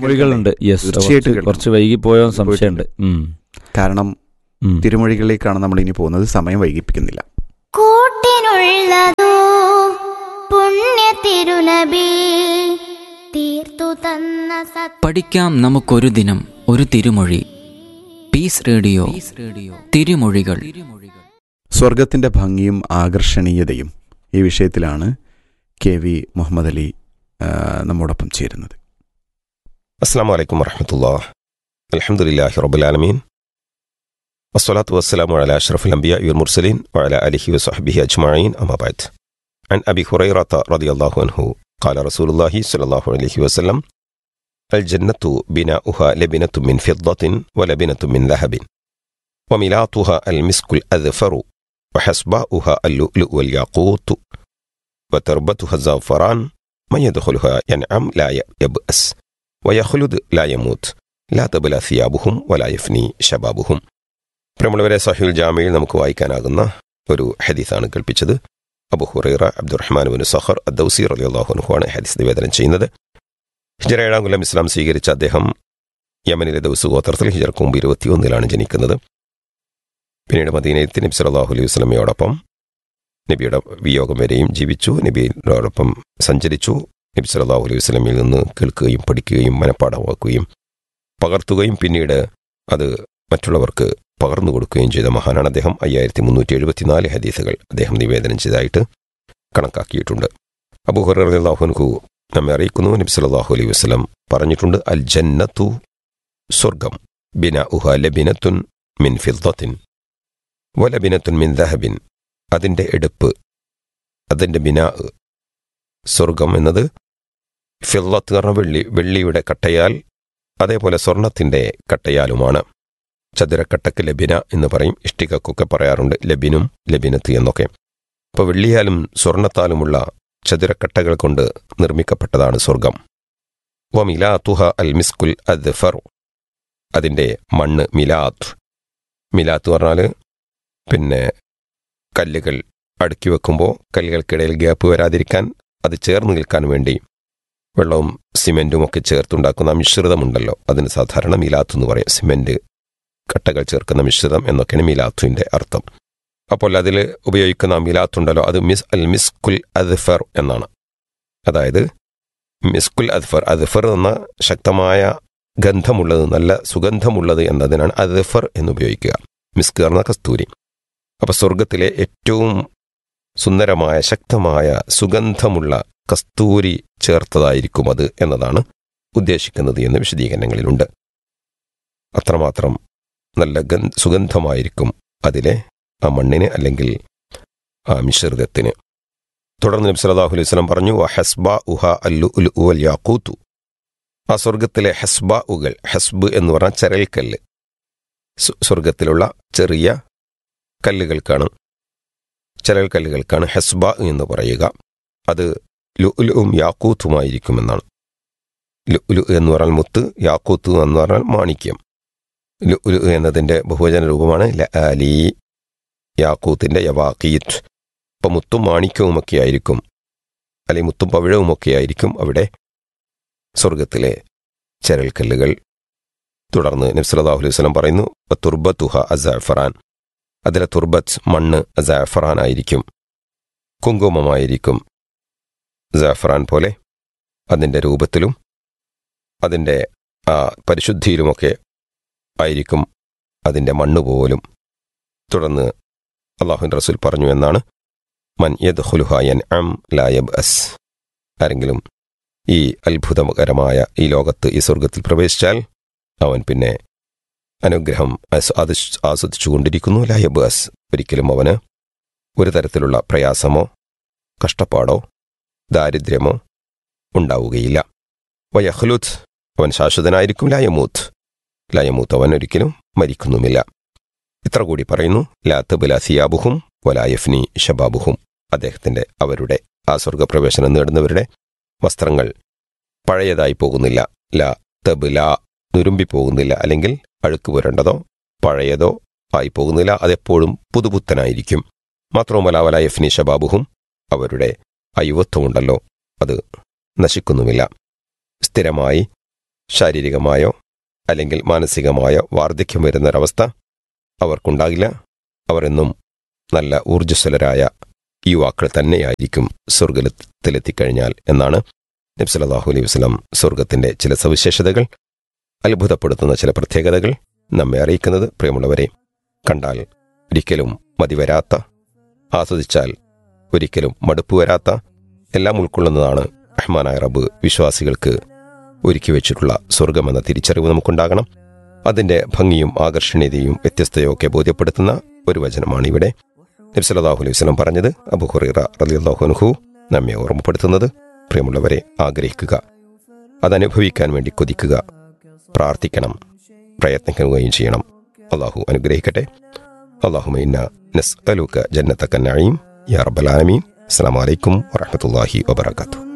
മൊഴികളുണ്ട് yes തീർച്ചയായിട്ടും കുറച്ച് കേൾക്കണം. കുറച്ച് വൈകി പോയോ എന്ന് സംശയമുണ്ട് ഉം. കാരണം ഉം. തിരുമൊഴികളിലേക്കാണ് നമ്മൾ ഇനി പോകുന്നത് സമയം വൈകിപ്പിക്കുന്നില്ല കൂട്ടിനുള്ളതോ പുണ്യ തിരുനബി തീർത്തു തന്ന സത് പഠിക്കാം നമുക്കൊരു ദിനം ഒരു തിരുമൊഴി പീസ് റേഡിയോ റേഡിയോ തിരുമൊഴികൾ സ്വർഗത്തിന്റെ ഭംഗിയും ആകർഷണീയതയും ഈ വിഷയത്തിലാണ് കെ വി മുഹമ്മദ് അലി ആ, നമ്മോടൊപ്പം ചേരുന്നത് السلام عليكم ورحمة الله الحمد لله رب العالمين والصلاة والسلام على أشرف الأنبياء والمرسلين وعلى آله وصحبه أجمعين أما بعد عن أبي هريرة رضي الله عنه قال رسول الله صلى الله عليه وسلم الجنة بناؤها لبنة من فضة ولبنة من ذهب وملاطها المسك الأذفر وحسباؤها اللؤلؤ والياقوت وتربتها الزعفران من يدخلها ينعم لا يبأس വയഹ്ലുദ് ലായമൂത്ത് ലാ തബല സിയാബുഹും വലായഫ്നി ഷബാബുഹും പ്രമുള്ളവരെ സഹിൽ ജാമയിൽ നമുക്ക് വായിക്കാനാകുന്ന ഒരു ഹദീസാണ് കേൾപ്പിച്ചത് Abu Hurairah Abdurrahman bin Sakhr Addausi റലിയാഹുനുഹുവാണ് ഹദീസ് നിവേദനം ചെയ്യുന്നത് ഹിജറ ഏഴാം കൊല്ലം ഇസ്ലാം സ്വീകരിച്ച അദ്ദേഹം യമനിലെ ദൗസ് ഗോത്രത്തിൽ ഹിജറക്ക് മുമ്പ് ഇരുപത്തിയൊന്നിലാണ് ജനിക്കുന്നത് പിന്നീട് മദീനയത്തിൽ നബി സല്ലാഹു അലൈഹി വസ്ലമയോടൊപ്പം നബിയുടെ വിയോഗം വരെയും ജീവിച്ചു നബിയോടൊപ്പം സഞ്ചരിച്ചു നബി സല്ലല്ലാഹു അലൈഹി വസല്ലമയിൽ നിന്ന് കേൾക്കുകയും പഠിക്കുകയും മനഃപ്പാഠമാക്കുകയും പകർത്തുകയും പിന്നീട് അത് മറ്റുള്ളവർക്ക് പകർന്നു കൊടുക്കുകയും ചെയ്ത മഹാനാണ് അദ്ദേഹം അയ്യായിരത്തി മുന്നൂറ്റി എഴുപത്തിനാല് ഹദീസുകൾ അദ്ദേഹം നിവേദനം ചെയ്തതായിട്ട് കണക്കാക്കിയിട്ടുണ്ട് അബൂഹുറഹുൻഹു നമ്മെ അറിയിക്കുന്നു നബി സല്ലല്ലാഹു അലൈഹി വസല്ലം പറഞ്ഞിട്ടുണ്ട് അൽ ജന്നത്തു സ്വർഗം ബിന ഉഹ ലബിനത്തുൻ മിൻ ഫിദ്ദത്തിൻ വലബിനത്തുൻ മിൻ ദഹബിൻ അതിൻ്റെ എടുപ്പ് അതിൻ്റെ ബിനാ സ്വർഗം എന്നത് ഫില്ലത്ത് പറഞ്ഞ വെള്ളി വെള്ളിയുടെ കട്ടയാൽ അതേപോലെ സ്വർണത്തിന്റെ കട്ടയാലുമാണ് ചതുരക്കട്ടക്ക് ലബിന എന്ന് പറയും ഇഷ്ടികക്കൊക്കെ പറയാറുണ്ട് ലബിനും ലബിനത്ത് എന്നൊക്കെ അപ്പോൾ വെള്ളിയാലും സ്വർണത്താലുമുള്ള ചതുരക്കട്ടകൾ കൊണ്ട് നിർമ്മിക്കപ്പെട്ടതാണ് സ്വർഗം വ മിലാത്തുഹ അൽ മിസ്കുൽ അദ്ഫർ അതിൻ്റെ മണ്ണ് മിലാത്ത് മിലാത്ത് പറഞ്ഞാൽ പിന്നെ കല്ലുകൾ അടുക്കി വെക്കുമ്പോൾ കല്ലുകൾക്കിടയിൽ ഗ്യാപ്പ് വരാതിരിക്കാൻ അത് ചേർന്ന് നിൽക്കാൻ വേണ്ടി വെള്ളവും സിമെന്റും ഒക്കെ ചേർത്തുണ്ടാക്കുന്ന മിശ്രിതമുണ്ടല്ലോ അതിന് സാധാരണ മിലാത്ത് എന്ന് പറയും സിമെന്റ് കട്ടകൾ ചേർക്കുന്ന മിശ്രിതം എന്നൊക്കെയാണ് മിലാത്തുവിന്റെ അർത്ഥം അപ്പോൾ അതിൽ ഉപയോഗിക്കുന്ന മിലാത്തുണ്ടല്ലോ അത് മിസ് അൽ മിസ്കുൽ അദ്ഫർ എന്നാണ് അതായത് മിസ്കുൽ അദ്ഫർ അദ്ഫർ എന്ന ശക്തമായ ഗന്ധമുള്ളത് നല്ല സുഗന്ധമുള്ളത് എന്നതിനാണ് അദ്ഫർ എന്ന് ഉപയോഗിക്കുക മിസ്ക് എന്ന കസ്തൂരി അപ്പൊ സ്വർഗത്തിലെ ഏറ്റവും സുന്ദരമായ ശക്തമായ സുഗന്ധമുള്ള കസ്തൂരി ചേർത്തതായിരിക്കും അത് എന്നതാണ് ഉദ്ദേശിക്കുന്നത് എന്ന് വിശദീകരണങ്ങളിലുണ്ട് അത്രമാത്രം നല്ല ഗന്ധ സുഗന്ധമായിരിക്കും അതിലെ ആ മണ്ണിന് അല്ലെങ്കിൽ ആ മിശ്രിതത്തിന് തുടർന്ന് നബി സല്ലല്ലാഹു അലൈഹി വസല്ലം പറഞ്ഞു ഹസ്ബ ഉഹ അല്ലു ഉൽ ഉവൽ യാക്കൂത്തു ആ സ്വർഗത്തിലെ ഹസ്ബ ഉകൾ ഹസ്ബ് എന്ന് പറഞ്ഞാൽ ചരൽക്കല്ല് സ്വ- സ്വർഗത്തിലുള്ള ചെറിയ കല്ലുകൾക്കാണ് ചരൽ കല്ലുകൾക്കാണ് ഹെസ്ബ എന്ന് പറയുക അത് ലുലും യാക്കൂത്തുമായിരിക്കുമെന്നാണ് ലുലു എന്ന് പറഞ്ഞാൽ മുത്ത് യാക്കൂത്ത് എന്ന് പറഞ്ഞാൽ മാണിക്യം ലുലു എന്നതിൻ്റെ ബഹുവചന രൂപമാണ് ലഅലി യാക്കൂത്തിന്റെ യവാക്കീത്ത് അപ്പം മുത്തും മാണിക്യവുമൊക്കെ ആയിരിക്കും അല്ലെങ്കിൽ മുത്തും പവിഴവുമൊക്കെ ആയിരിക്കും അവിടെ സ്വർഗത്തിലെ ചരൽക്കല്ലുകൾ തുടർന്ന് നബ്സലാഹു അലൈഹി വസല്ലം പറയുന്നു തുർബത്തുഹ അസാഫറാൻ അതിലെ തുർബത്ത് മണ്ണ് സാഫറാൻ ആയിരിക്കും കുങ്കുമമായിരിക്കും സാഫറാൻ പോലെ അതിൻ്റെ രൂപത്തിലും അതിൻ്റെ ആ പരിശുദ്ധിയിലുമൊക്കെ ആയിരിക്കും അതിൻ്റെ മണ്ണ് പോലും തുടർന്ന് അള്ളാഹുൻ റസൂൽ പറഞ്ഞു എന്നാണ് മൻ യദ് ഹുലുഹായൻ അം ലായബ് അസ് ആരെങ്കിലും ഈ അത്ഭുതകരമായ ഈ ലോകത്ത് ഈ സ്വർഗത്തിൽ പ്രവേശിച്ചാൽ അവൻ പിന്നെ അനുഗ്രഹം ആസ്- അത് ആസ്വദിച്ചുകൊണ്ടിരിക്കുന്നു ലായബാസ് ഒരിക്കലും അവന് ഒരു തരത്തിലുള്ള പ്രയാസമോ കഷ്ടപ്പാടോ ദാരിദ്ര്യമോ ഉണ്ടാവുകയില്ല വയഹ്ലുദ് അവൻ ശാശ്വതനായിരിക്കും ലായമൂത്ത് ലായമൂത്ത് അവൻ ഒരിക്കലും മരിക്കുന്നുമില്ല ഇത്ര കൂടി പറയുന്നു ലാത്തബുല സിയാബുഹും വലായഫ്നി ഷബാബുഹും അദ്ദേഹത്തിന്റെ അവരുടെ ആ സ്വർഗപ്രവേശനം നേടുന്നവരുടെ വസ്ത്രങ്ങൾ പഴയതായി പോകുന്നില്ല ല തബുല നുരുമ്പി പോകുന്നില്ല അല്ലെങ്കിൽ അഴുക്ക് പുരണ്ടതോ പഴയതോ ആയി പോകുന്നില്ല അതെപ്പോഴും പുതുപുത്തനായിരിക്കും മാത്രവുമല്ല വല യഫ്നി ഷബാബുഹും അവരുടെ ആ യുവത്വമുണ്ടല്ലോ അത് നശിക്കുന്നുമില്ല സ്ഥിരമായി ശാരീരികമായോ അല്ലെങ്കിൽ മാനസികമായോ വാർദ്ധക്യം വരുന്നൊരവസ്ഥ അവർക്കുണ്ടാകില്ല അവർ എന്നും നല്ല ഊർജ്ജസ്വലരായ യുവാക്കൾ തന്നെയായിരിക്കും സ്വർഗത്തിലെത്തിക്കഴിഞ്ഞാൽ എന്നാണ് നബ്സലാഹു അലൈഹി വസ്ലം സ്വർഗത്തിന്റെ ചില സവിശേഷതകൾ അത്ഭുതപ്പെടുത്തുന്ന ചില പ്രത്യേകതകൾ നമ്മെ അറിയിക്കുന്നത് പ്രിയമുള്ളവരെ കണ്ടാൽ ഒരിക്കലും മതിവരാത്ത ആസ്വദിച്ചാൽ ഒരിക്കലും മടുപ്പ് വരാത്ത എല്ലാം ഉൾക്കൊള്ളുന്നതാണ് റഹ്മാനായ റബ്ബ് വിശ്വാസികൾക്ക് ഒരുക്കി വെച്ചിട്ടുള്ള സ്വർഗമെന്ന തിരിച്ചറിവ് നമുക്കുണ്ടാകണം അതിന്റെ ഭംഗിയും ആകർഷണീയതയും വ്യത്യസ്തയൊക്കെ ബോധ്യപ്പെടുത്തുന്ന ഒരു വചനമാണ് ഇവിടെ നബ്സലാഹു അലൈഹി വസ്ലം പറഞ്ഞത് അബു ഹുറൈറ റലിയല്ലാഹുനുഹു നമ്മെ ഓർമ്മപ്പെടുത്തുന്നത് പ്രിയമുള്ളവരെ ആഗ്രഹിക്കുക അതനുഭവിക്കാൻ വേണ്ടി കൊതിക്കുക പ്രാർത്ഥിക്കണം പ്രയത്നിക്കുകയും ചെയ്യണം അള്ളാഹു അനുഗ്രഹിക്കട്ടെ അള്ളാഹു ഇന്ന നസ്അലുക ജന്നത്തക നഈം യാ റബ്ബൽ ആലമീൻ അസ്സലാമു അലൈക്കും വറഹ്മത്തുള്ളാഹി വബറകാതുഹു